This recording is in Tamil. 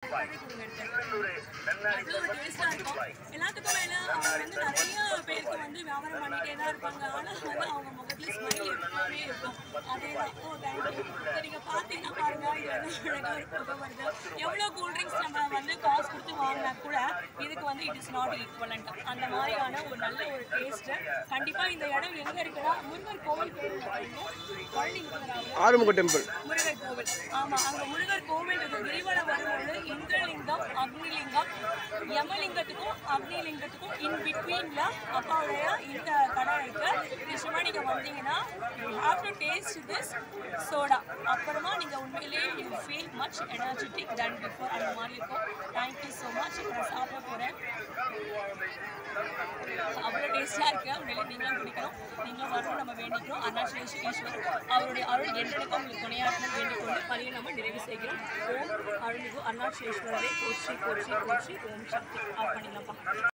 எப்பவுமே கொடுங்க எடுத்து அவ்வளோ ஒரு டேஸ்ட்டாக இருக்கும் எல்லாத்துக்கும் மேலே அவங்க வந்து நிறைய பேருக்கு வந்து வியாபாரம் பண்ணிட்டே தான் இருப்பாங்க ஆனால் வந்து அவங்க முகத்துல ஸ்மைல் எப்பவுமே இருக்கும் அதே தான் ஓ தேங்க்யூ நீங்கள் பார்த்தீங்கன்னா பாருங்க இது வந்து அழகாக ஒரு புகை வருது எவ்வளோ கூல்ட்ரிங்க்ஸ் நம்ம வந்து காசு கொடுத்து வாங்கினா கூட இதுக்கு வந்து இட் இஸ் நாட் ஈக்குவலண்ட் அந்த மாதிரியான ஒரு நல்ல ஒரு டேஸ்ட்டு கண்டிப்பாக இந்த இடம் எங்கே இருக்குன்னா முருகர் கோவில் பழனி ஆறுமுக டெம்பிள் முருகர் கோவில் ஆமா அங்க முருகர் கோவில் இருக்கு கிரிவலம் வரும்போது இந்திரலிங்கம் அக்னிலிங்கம் யமலிங்கத்துக்கும் அக்னிலிங்கத்துக்கும் இன் பிட்வீன்ல அப்பாவுடைய இந்த கடை இருக்கு நிச்சயமா நீங்க வந்தீங்கன்னா you have to taste this soda அப்புறமா நீங்க உண்மையிலேயே you feel much energetic than before அந்த மாதிரி இருக்கும் தேங்க்யூ ஸோ மச் இப்போ நான் சாப்பிட போறேன் அவ்வளோ டேஸ்டாக இருக்கு உண்மையிலே நீங்களும் குடிக்கணும் நீங்களும் வரணும் நம்ம வேண்டிக்கிறோம் அருணாச்சலேஷ் ஈஸ்வர் அவருடைய அருள் என்றைக்கும் உங்களுக்கு துணையாக வேண்டிக் கொண்டு பணியை நம்ம நிறைவு செய்கிறோம் ஓம் அருள்மிகு அருணாச்சலேஸ்வரரை போற்றி போற்றி போற்றி ஓம் சக்தி ஆஃப் பண்ணிடலாம்ப்பா